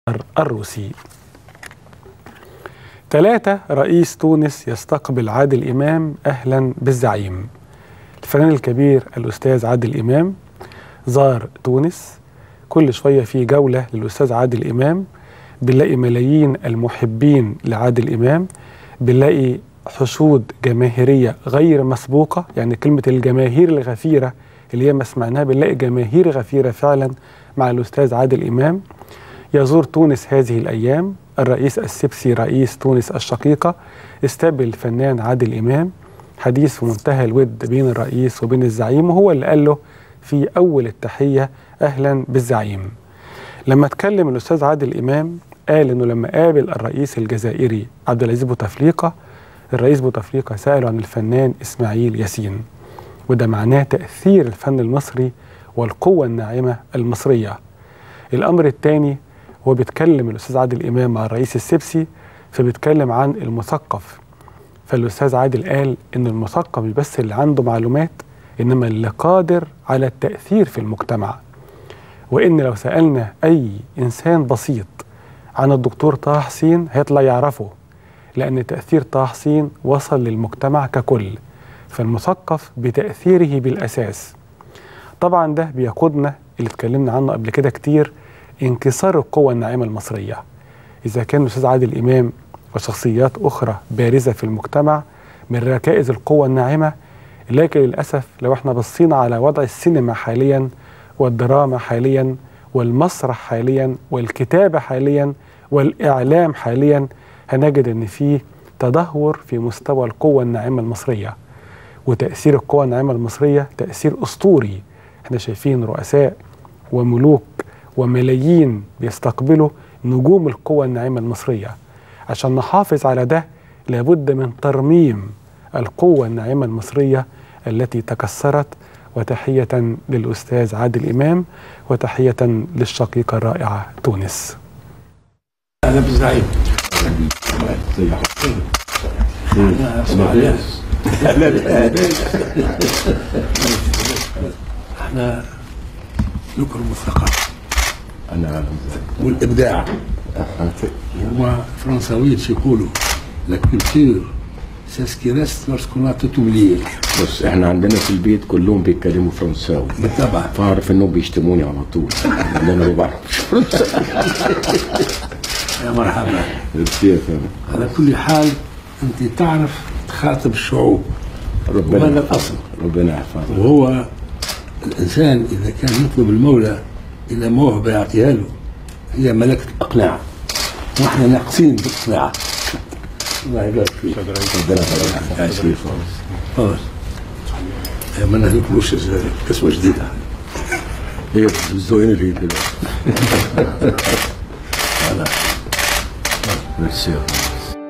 الروسي ثلاثة رئيس تونس يستقبل عادل إمام أهلا بالزعيم الفنان الكبير الأستاذ عادل إمام زار تونس كل شوية في جولة للأستاذ عادل إمام بنلاقي ملايين المحبين لعادل إمام بنلاقي حشود جماهيرية غير مسبوقة يعني كلمة الجماهير الغفيرة اللي هي ما سمعناها بنلاقي جماهير غفيرة فعلا مع الأستاذ عادل إمام يزور تونس هذه الأيام الرئيس السبسي رئيس تونس الشقيقة استقبل الفنان عادل إمام حديث في منتهى الود بين الرئيس وبين الزعيم وهو اللي قال له في أول التحية أهلا بالزعيم لما اتكلم الأستاذ عادل إمام قال إنه لما قابل الرئيس الجزائري عبد العزيز بوتفليقة الرئيس بوتفليقة سأله عن الفنان إسماعيل ياسين وده معناه تأثير الفن المصري والقوة الناعمة المصرية الأمر الثاني هو بيتكلم الأستاذ عادل إمام مع الرئيس السبسي فبيتكلم عن المثقف فالأستاذ عادل قال إن المثقف مش بس اللي عنده معلومات إنما اللي قادر على التأثير في المجتمع وإن لو سألنا أي إنسان بسيط عن الدكتور طه حسين هيطلع يعرفه لأن تأثير طه حسين وصل للمجتمع ككل فالمثقف بتأثيره بالأساس طبعا ده بيقودنا اللي اتكلمنا عنه قبل كده كتير انكسار القوة الناعمة المصرية إذا كان الأستاذ عادل إمام وشخصيات أخرى بارزة في المجتمع من ركائز القوة الناعمة لكن للأسف لو احنا بصينا على وضع السينما حاليا والدراما حاليا والمسرح حاليا والكتابة حاليا والإعلام حاليا هنجد أن فيه تدهور في مستوى القوة الناعمة المصرية وتأثير القوة الناعمة المصرية تأثير أسطوري احنا شايفين رؤساء وملوك وملايين بيستقبلوا نجوم القوى الناعمة المصرية عشان نحافظ على ده لابد من ترميم القوة الناعمة المصرية التي تكسرت وتحية للأستاذ عادل إمام وتحية للشقيقة الرائعة تونس أهلا بالزعيم احنا نكرم الثقافة انا والإبداع هما فرنساويين يقولوا لا كولتور سي سكي ريست لورسكون لا توبليي بص احنا عندنا في البيت كلهم بيتكلموا فرنساوي بالطبع فاعرف انهم بيشتموني على طول لان انا ما بعرفش فرنساوي يا مرحبا ميرسي يا فندم على كل حال أنت تعرف تخاطب الشعوب وهذا ربنا الأصل ربنا يحفظك وهو الإنسان إذا كان يطلب المولى إلى موهبة يعطيها له هي ملكة الإقناع وإحنا ناقصين بالإقناع الله يبارك فيك ربنا يحفظك ميرسي خالص تفضل يا ما نهلكلوش كسوة جديدة هي بتزوقني ليه كده ميرسي يا فندم.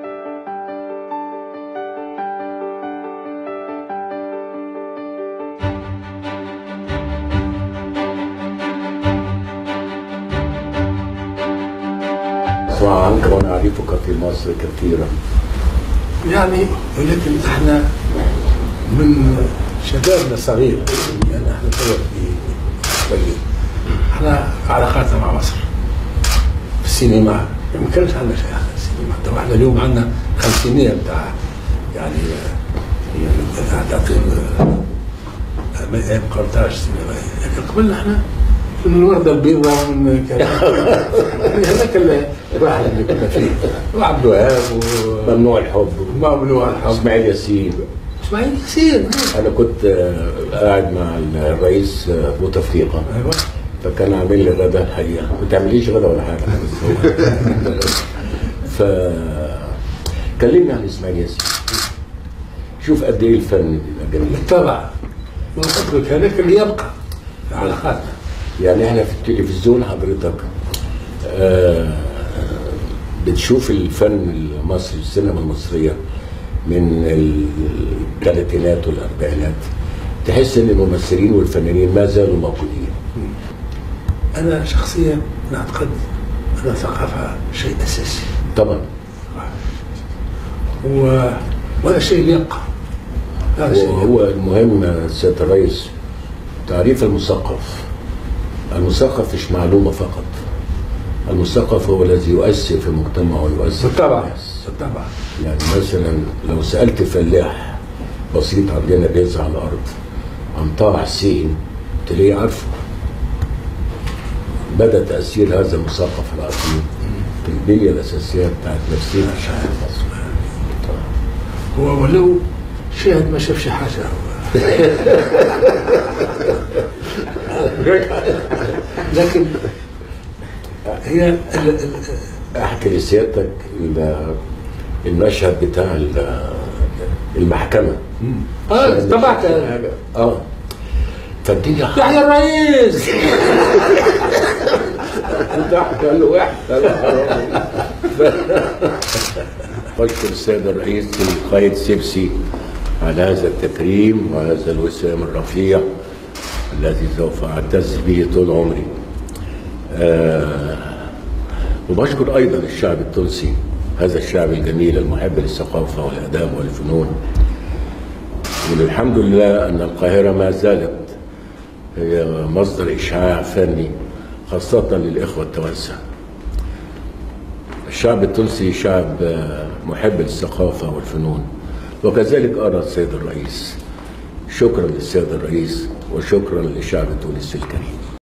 أسمع عنك وأنا أعرفك في مصر كثيرا يعني ولكن احنا من شبابنا صغير يعني احنا توا في صغير. احنا علاقاتنا مع مصر في السينما ما كانش عندنا شيء في السينما توا احنا اليوم عندنا خمسينية بتاع يعني يعني تعطي ايام قرطاج سينمائي لكن قبل احنا من الوردة البيضاء من كذا يعني هذاك الواحد اللي كنا فيه وعبد الوهاب و ممنوع الحب ممنوع الحب اسماعيل ياسين اسماعيل ياسين انا كنت آه، قاعد مع الرئيس آه، بوتفليقه ايوه فكان عامل لي غدا الحقيقه ما تعمليش غدا ولا حاجه بس هو ف كلمني عن اسماعيل ياسين شوف قد ايه الفن بيبقى جميل بالطبع ما قلت لك هذاك اللي يبقى في علاقاتنا يعني احنا في التلفزيون حضرتك آه، بتشوف الفن المصري السينما المصريه من الثلاثينات والاربعينات تحس ان الممثلين والفنانين ما زالوا موجودين انا شخصيا نعتقد ان الثقافه شيء اساسي طبعا و... وهذا الشيء اللي يبقى هذا الشيء اللي وهو المهم سياده الرئيس تعريف المثقف المثقف مش معلومه فقط المثقف هو الذي يؤثر في المجتمع ويؤثر في بالطبع الناس بالطبع يعني مثلا لو سألت فلاح بسيط عندنا بيزرع الأرض عن طه حسين تلاقيه عارفه بدأ تأثير هذا المثقف العظيم في البنية الأساسية بتاعت نفسية الشعب المصري هو ولو شاهد ما شافش حاجه هو لكن هي ال- ال- أحكي لسيادتك ال- المشهد بتاع ال- المحكمة اه طبعت اه فالدنيا يحيى الرئيس ضحك قال له واحد قال له حرام. بشكر السيد الرئيس القائد سيبسي على هذا التكريم وهذا الوسام الرفيع الذي سوف اعتز به طول عمري. آه وبشكر ايضا الشعب التونسي هذا الشعب الجميل المحب للثقافه والاداب والفنون. والحمد لله ان القاهره ما زالت هي مصدر اشعاع فني خاصه للاخوه التوسع. الشعب التونسي شعب آه، محب للثقافة والفنون وكذلك أرى السيد الرئيس شكرا للسيد الرئيس وشكرا للشعب التونسي الكريم